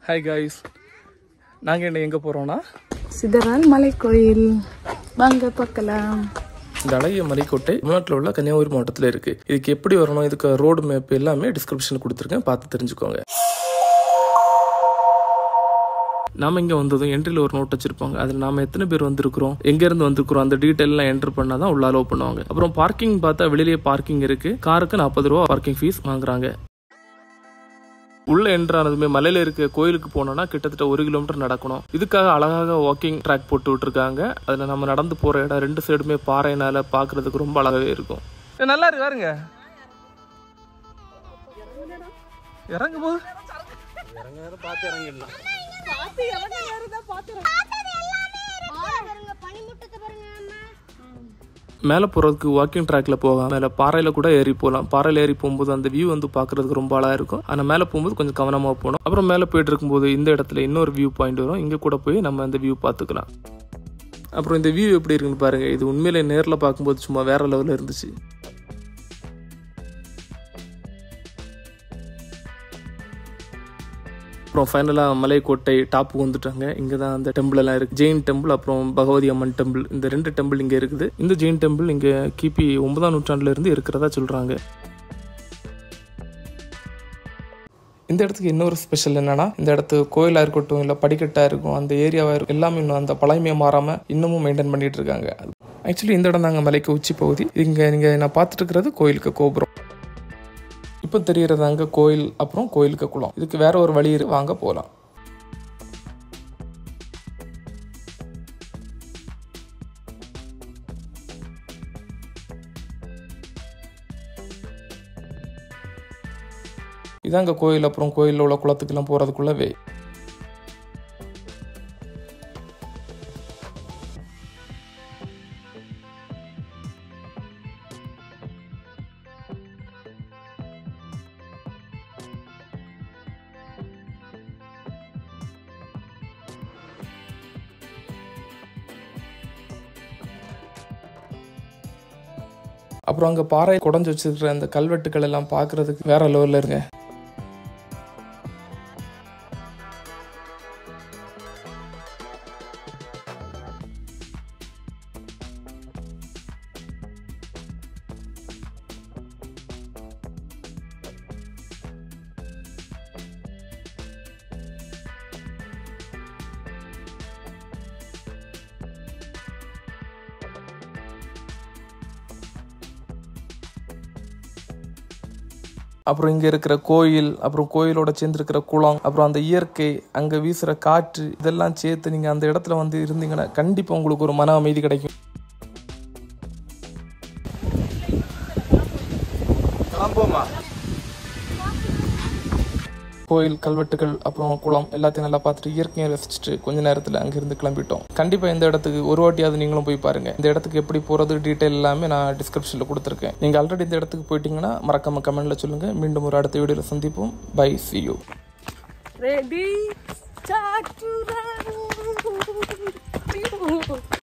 hi guys நாங்கள் என்ன எங்கே போகிறோன்னா சிதறால் மலை கோயில் வாங்க பார்க்கலாம் இந்த அழகிய மலைக்கோட்டை தமிழ்நாட்டில் உள்ள கன்னியாகுமரி மாவட்டத்தில் இருக்குது இதுக்கு எப்படி வரணும் இதுக்கு ரோடு மேப் எல்லாமே டிஸ்கிரிப்ஷனில் கொடுத்துருக்கேன் பார்த்து தெரிஞ்சுக்கோங்க நாம இங்கே வந்ததும் என்ட்ரியில் ஒரு நோட் வச்சிருப்பாங்க அதில் நாம எத்தனை பேர் வந்திருக்கிறோம் எங்கேருந்து வந்திருக்கிறோம் அந்த டீட்டெயிலாம் என்டர் பண்ணால் தான் உள்ள அலோவ் பண்ணுவாங்க அப்புறம் பார்க்கிங் பார்த்தா வெளியிலேயே பார்க்கிங் இருக்குது காருக்கு நாற்பது ரூபா பார்க்கிங் ஃபீஸ் வாங்குறாங்க உள்ள என்ட்ரு ஆனதுமே மலையில இருக்க கோயிலுக்கு போனோம்னா கிட்டத்தட்ட ஒரு கிலோமீட்டர் நடக்கணும் இதுக்காக அழகாக வாக்கிங் ட்ராக் போட்டு விட்டுருக்காங்க அதுல நம்ம நடந்து போற இடம் ரெண்டு சைடுமே பாறைனால பாக்குறதுக்கு ரொம்ப அழகாவே இருக்கும் ஏ, நல்லா இருக்கு பாருங்க இறங்கு போது மேலே போகிறதுக்கு வாக்கிங் ட்ராக்ல போகலாம் மேலே பாறையில் கூட ஏறி போகலாம் பாறையில் ஏறி போகும்போது அந்த வியூ வந்து பார்க்கறதுக்கு ரொம்ப அழகாக இருக்கும் ஆனால் மேலே போகும்போது கொஞ்சம் கவனமாக போகணும் அப்புறம் மேலே போயிட்டு இருக்கும்போது இந்த இடத்துல இன்னொரு வியூ பாயிண்ட் வரும் இங்கே கூட போய் நம்ம அந்த வியூ பார்த்துக்கலாம் அப்புறம் இந்த வியூ எப்படி இருக்குன்னு பாருங்க இது உண்மையிலே நேரில் பார்க்கும்போது சும்மா வேற லெவலில் இருந்துச்சு அப்புறம் ஃபைனலாக மலைக்கோட்டை டாப்புக்கு வந்துட்டாங்க இங்கே தான் அந்த டெம்பிள் எல்லாம் இருக்குது ஜெயின் டெம்பிள் அப்புறம் பகவதி அம்மன் டெம்பிள் இந்த ரெண்டு டெம்பிள் இங்கே இருக்குது இந்த ஜெயின் டெம்பிள் இங்கே கிபி ஒன்பதாம் நூற்றாண்டுல இருந்து இருக்கிறதா சொல்கிறாங்க இந்த இடத்துக்கு இன்னொரு ஸ்பெஷல் என்னன்னா இந்த இடத்து கோயிலாக இருக்கட்டும் இல்லை படிக்கட்டாக இருக்கும் அந்த ஏரியாவாக இருக்கும் எல்லாமே இன்னும் அந்த பழமையை மாறாமல் இன்னமும் மெயின்டைன் பண்ணிட்டு இருக்காங்க ஆக்சுவலி இந்த இடம் தாங்க மலைக்கு உச்சி பகுதி இங்கே நீங்கள் நான் பார்த்துட்டு இருக்கிறது கோயிலுக்கு கோபுரம் இப்போ தெரியறது அங்கே கோயில் அப்புறம் கோயிலுக்கு குளம் இதுக்கு வேற ஒரு வழி இருக்கு வாங்க போகலாம் இதாங்க கோயில் அப்புறம் கோயிலில் உள்ள குளத்துக்கெல்லாம் போகிறதுக்குள்ளவே அப்புறம் அங்கே பாறை குடஞ்சி வச்சிருக்கிற அந்த கல்வெட்டுகள் எல்லாம் பார்க்கறதுக்கு வேற லெவலில் இருங்க அப்புறம் இங்கே இருக்கிற கோயில் அப்புறம் கோயிலோட சேர்ந்துருக்கிற குளம் அப்புறம் அந்த இயற்கை அங்கே வீசுகிற காற்று இதெல்லாம் சேர்த்து நீங்கள் அந்த இடத்துல வந்து இருந்தீங்கன்னா கண்டிப்பாக உங்களுக்கு ஒரு மன அமைதி கிடைக்கும் கோயில் கல்வெட்டுகள் அப்புறம் குளம் எல்லாத்தையும் நல்லா பார்த்துட்டு இயற்கையை ரசிச்சுட்டு கொஞ்ச நேரத்தில் அங்கிருந்து கிளம்பிட்டோம் கண்டிப்பாக இந்த இடத்துக்கு ஒரு வாட்டியாவது நீங்களும் போய் பாருங்க இந்த இடத்துக்கு எப்படி போகிறது டீட்டெயில் எல்லாமே நான் டிஸ்கிரிப்ஷனில் கொடுத்துருக்கேன் நீங்கள் ஆல்ரெடி இந்த இடத்துக்கு போயிட்டீங்கன்னா மறக்காம கமெண்ட்ல சொல்லுங்க மீண்டும் ஒரு அடுத்த வீடியோவில் சந்திப்போம் பை சி யூ ரெடி சாட்டுரா